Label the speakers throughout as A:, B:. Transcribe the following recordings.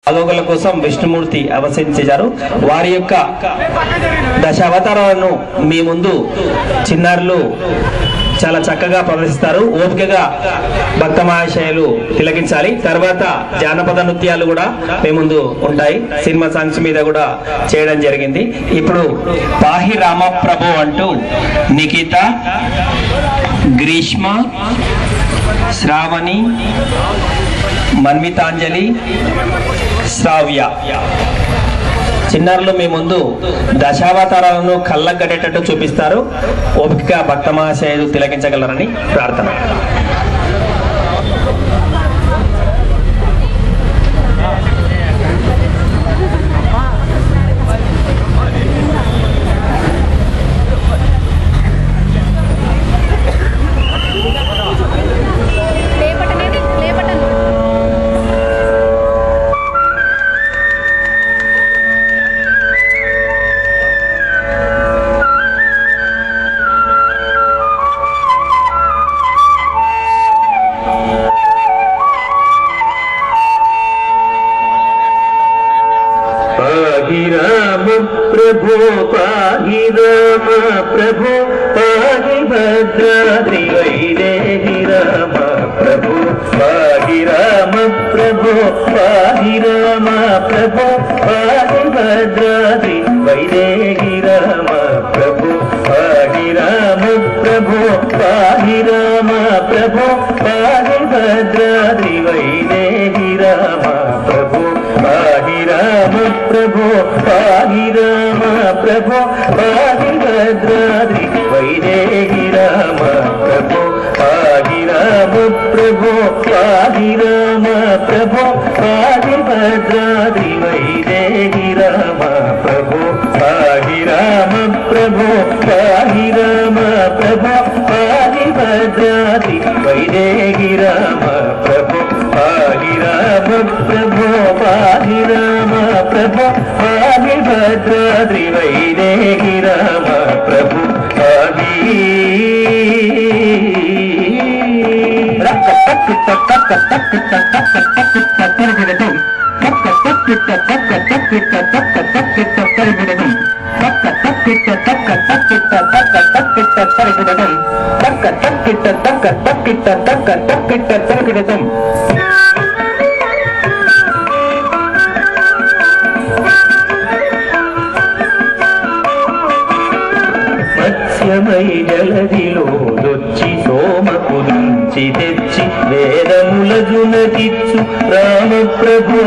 A: అగోగుల కోసం విష్ణుమూర్తి అవతరించారు వారి యొక్క దశ అవతారాలను మీ ముందు చిన్నారులు చాలా చక్కగా ప్రదర్శిస్తారు ఓపికగా భక్త మహాశయులు తిలకించాలి తర్వాత జానపద నృత్యాలు కూడా మీ ముందు ఉంటాయి సినిమా సాంగ్స్ మీద కూడా చేయడం జరిగింది ఇప్పుడు పాహి రామ ప్రభు అంటూ నిఖిత గ్రీష్మ శ్రావణి మన్వితాంజలి శ్రావ్య చిన్నారులు మీ ముందు దశావతారాలను కళ్ళగట్టేటట్టు చూపిస్తారు ఓపిక భక్త మహాశయులు తిలకించగలరని ప్రార్థన
B: లేపటనేది లేపటను
C: पाहि राम प्रभो पाहि राम प्रभो पाहि भद्राद्रि वैदेहि राम प्रभो पाहि राम प्रभो पाहि राम प्रभो पाहि भद्राद्रि वैदेहि राम प्रभो पाहि राम प्रभो पाहि राम प्रभो पाहि भद्राद्रि वैदेहि राम प्रभो पाहि राम प्रभो पाहि राम प्रभो पाहि भद्राद्रि वैदेहि राम प्रभो पाहि राम प्रभो पाहि राम प्रभो पाहि भद्राद्रि वैदेहि राम प्रभो पाहि राम प्रभो पाहि राम प्रभो पाहि भद्राद्रि वैदेहि राम प्रभो पाहि राम प्रभो पाहि राम प्रभो पाहि भद्राद्रि वैदेहि राम प्रभु पाहि మత్స్యమై జలదిలో దొచ్చి సోమ కుదించి తెచ్చి వేదముల జునకిచ్చు రామ ప్రభో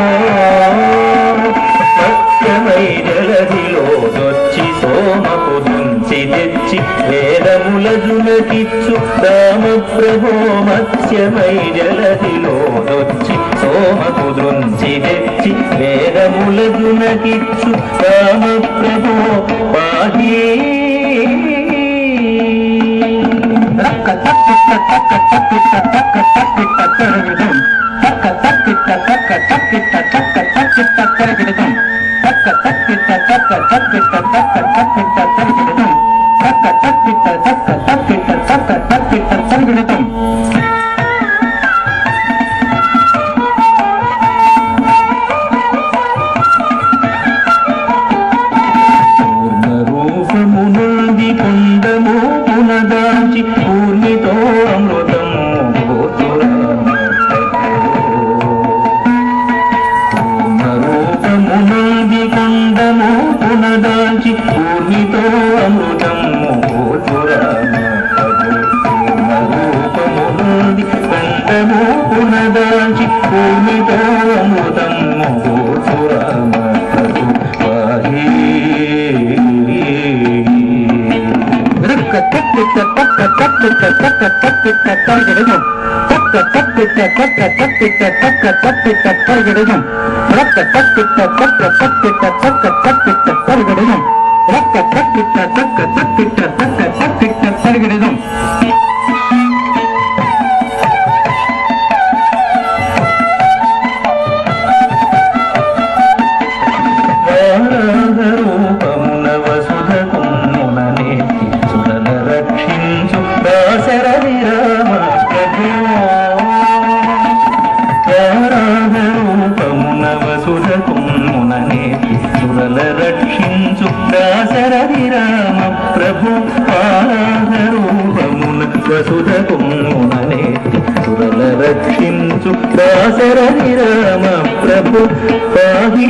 C: మత్స్యమై జలదిలో దొచ్చి సోమ కుదించి తెచ్చి వేదముల జునకిచ్చు రామ ప్రభో మత్స్యమై జలదిలో దొచ్చి సోమ కుదృంచి తెచ్చి వేదముల జునకిచ్చు రామ ప్రభో పాహీ పూర్ణరూపమునుంది కుండము పునదాచి పూర్ణితో అమృతము పూర్ణరూపమునుంది కుండము పునదాచి పూర్ణితో అమృతము పూర్ణరూపమునుంది కుండము పునదాచి పూర్ణితో అమృతము రామ ప్రభు పాహి రూపమున వసుధ కుమ్ముననే సుడల రక్షించు దాశరథి రామ ప్రభు రూపమున వసుధ దశరథి రామ ప్రభు పాహి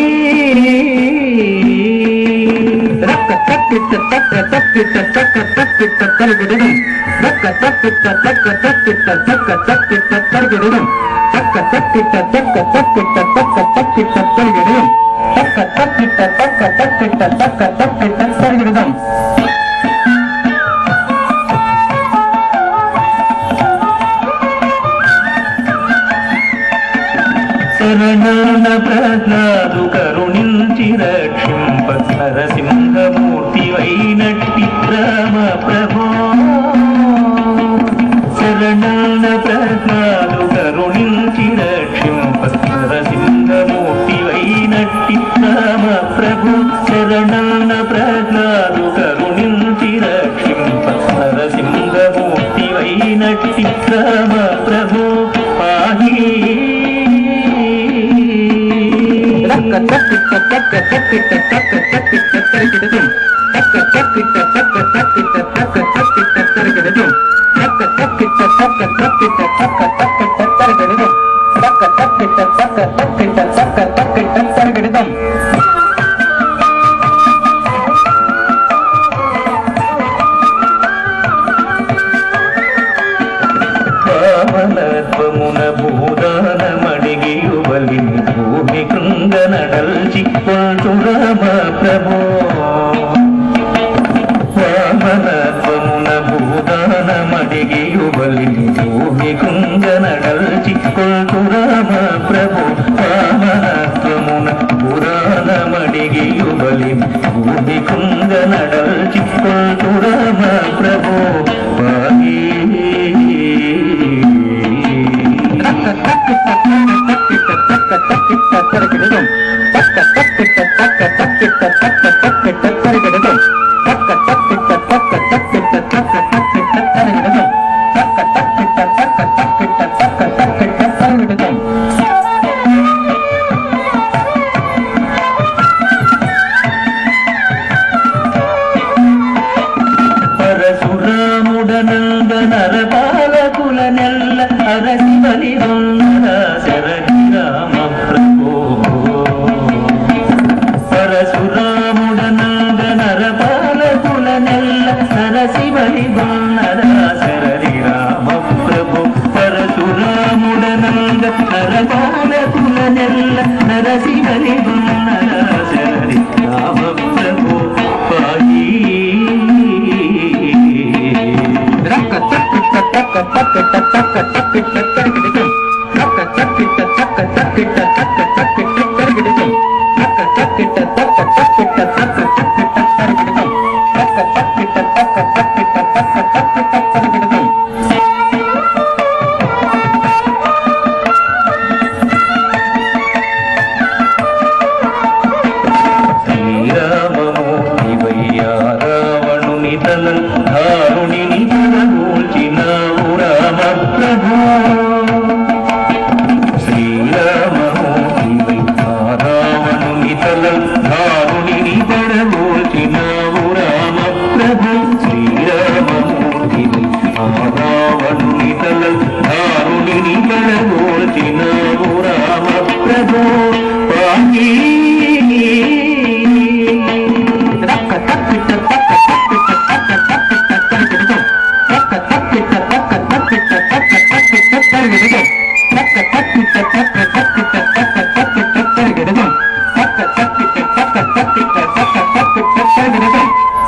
C: రక్క తక్కిట తక్క తక్కిట తక్క తక్కిట తరగడడం రక్క తక్కిట తక్క తక్కిట తక్క తక్కిట తరగడడం తక్క తక్కిట తక్క తక్కిట తక్క తక్కిట తరగడడం తక్క తక్కిట తక్క తక్కిట తక్క తక్కిట తరగడడం శరణాన ప్రహ్లాదు కరుణించి రక్షింప నరసింహమూర్తి వైనట్టి రామ ప్రభో శరణాన ప్రహ్లాదు కరుణించి రక్షింప నరసింహమూర్తి వైనట్టి రామ ప్రభు శరణాన ప్రహ్లాదు కరుణించి రక్షింప నరసింహమూర్తి వైనట్టి రామ ప్రభు పాహి రక్క తక్కిట తక్క తక్కిట తక్క తక్కిట తరిగిడదు తక్క తక్కిట తక్క తక్కిట తక్క తక్కిట తరిగిడదు తక్క తక్కిట తక్క తక్కిట తక్క తక్కిట తరిగిడదు తక్క తక్కిట తక్క తక్కిట తక్క తక్కిట తరిగిడదు పావనత్వమున భూదానమడిగి యువలిని భూమి కృంగ నడల్చి రామ ప్రభో వామనత్వమున భూదానమడిగి యువలిని భూమి కృంగ నడల్చి రామ ప్రభు వామనత్వమున భూదానమడిగి యువలిని భూమి కృంగ నడల్చి రామ ప్రభు పాహి పరశురాముడనంద నరపాలకుల నెల్ల అరసి బలి శరణి రామ ప్రభో పరశురాముడనంద నరపాలకుల నెల్ల నరసి బలి శరణి రామ ప్రభు పరశురాముడనంద నరపాలకుల నెల్ల నరసి బలి శరణి రామ ప్రభు పాయి రక్క తక్కిట తక్క తక్కిట తక్క తక్కిట తరిగిడితం రక్క తక్కిట తక్క తక్కిట తక్క తక్కిట తరిగిడితం రక్క తక్కిట తక్క తక్కిట తక్క తక్కిట తరిగిడితం రక్క తక్కిట తక్క తక్కిట తక్క తక్కిట తరిగిడితం శ్రీరామమూర్తి వయ్యా రావణుని తలల్ ధారుణిని పడగూల్చినావు రామ ప్రభు శ్రీరామమూర్తి వయ్యా రావణుని తలల్ ధారుణిని పడగూల్చినావు రామ ప్రభు శ్రీరామమూర్తి వయ్యా రావణుని తలల్ ధారుణిని పడగూల్చినావు రామ ప్రభు పాహి రక్క తక్కిట తక్క తక్కిట తక్క తక్కిట తరిగిడితం రక్క తక్కిట తక్క తక్కిట తక్క తక్కిట తరిగిడితం రక్క తక్కిట తక్క తక్కిట తక్క తక్కిట తరిగిడితం రక్క తక్కిట తక్క తక్కిట తక్క తక్కిట తరిగిడితం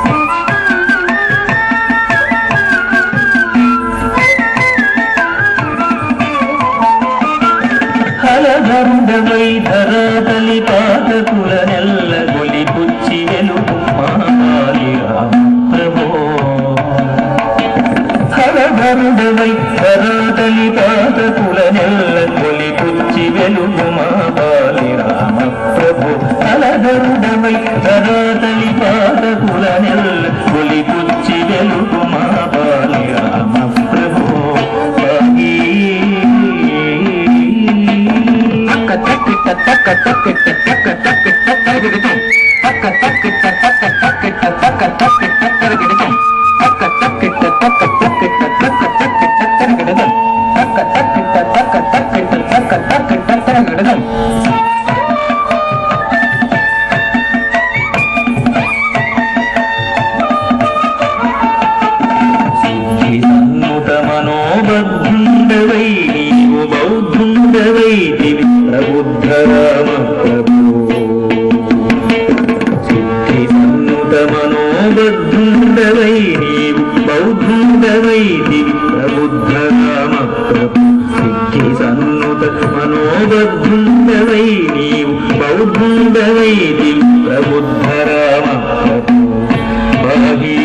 C: హలధరుడవై ధరాతలి పాదకుల నెల్ల గొలి పుచ్చి వెలుగు మాలి రామ ప్రభో హలధరుడవై ధరాతలి పాదకుల నెల్ల గొలి పుచ్చి వెలుగు మా బాలి రామ ప్రభు హలధరుడవై ధరాతలి పాదకుల నెల్ల గొలి పుచ్చి వెలుగు మా బాలి రామ ప్రభు పాహి తక్క తక్కిట తక్క తక్కిట తక్క తక్కిట తరిగిడితం తక్క తక్కిట తక్క తక్కిట తక్క తక్కిట తరిగిడితం తక్క తక్కిట తక్క తక్కిట తక్క తక్కిట తరిగిడితం తక్క తక్కిట తక్క తక్కిట తక్క తక్కిట దుర్భంగవైది ప్రబుద్ధ రామ ప్రభు పాహి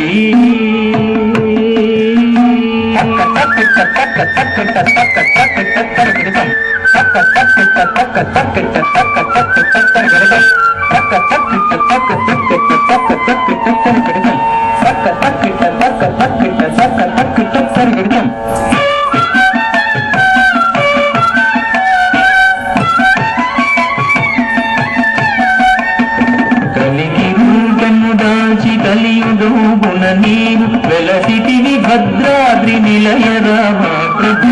C: కలిగి రూపము దాల్చి కలియుగోగుణ నీవు వెలసిటివి భద్రాద్రి నిలయ రామ ప్రభు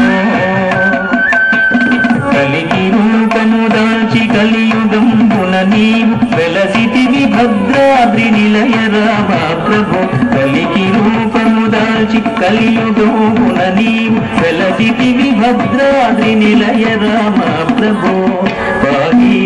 C: కలిగి రూపము దాల్చి కలియుగంబున నీవు వెలసిటివి భద్రాద్రి నిలయ రామ ప్రభు కలిగి రూపము దాల్చి కలియుగంబున నీవు వెలసిటివి భద్రాద్రి నిలయ రామ ప్రభు పాహి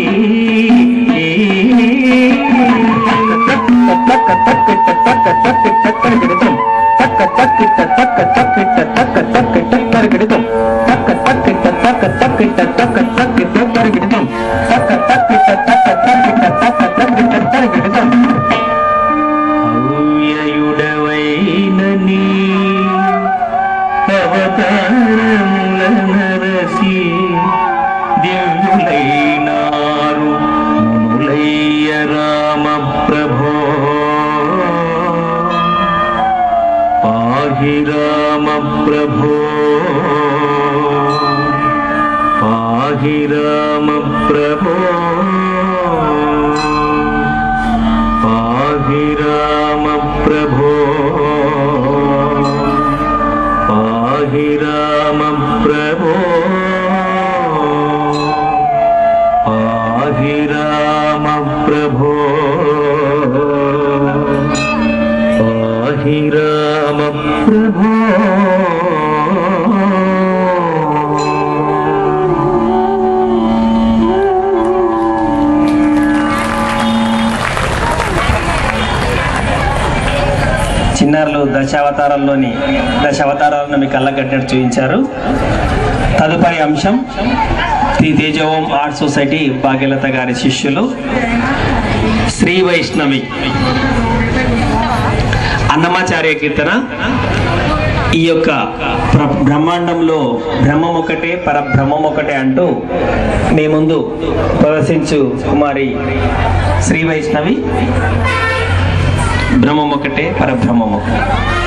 C: అవుయయుడవైనని అవతారముల నరసి దివ్యులైనారు మునులయ్య రామ ప్రభో పాహి రామ ప్రభో పాహి రామ ప్రభో పాహి రామ ప్రభో పాహి రామ ప్రభో పాహి రామ ప్రభో పాహి రామ ప్రభో
A: చిన్నారులు దశావతారాల్లోని దశావతారాలను మీ కళ్ళ కట్టినట్టు చూపించారు తదుపరి అంశం శ్రీ తేజోవం ఆర్ట్ సొసైటీ భాగ్యలత గారి శిష్యులు శ్రీ వైష్ణవి అన్నమాచార్య కీర్తన ఈ యొక్క ప్ర- బ్రహ్మాండంలో బ్రహ్మం ఒకటే పరబ్రహ్మం ఒకటే అంటూ మీ ముందు ప్రదర్శించు కుమారి శ్రీ వైష్ణవి బ్రహ్మం ఒకటే పరబ్రహ్మం ఒకటే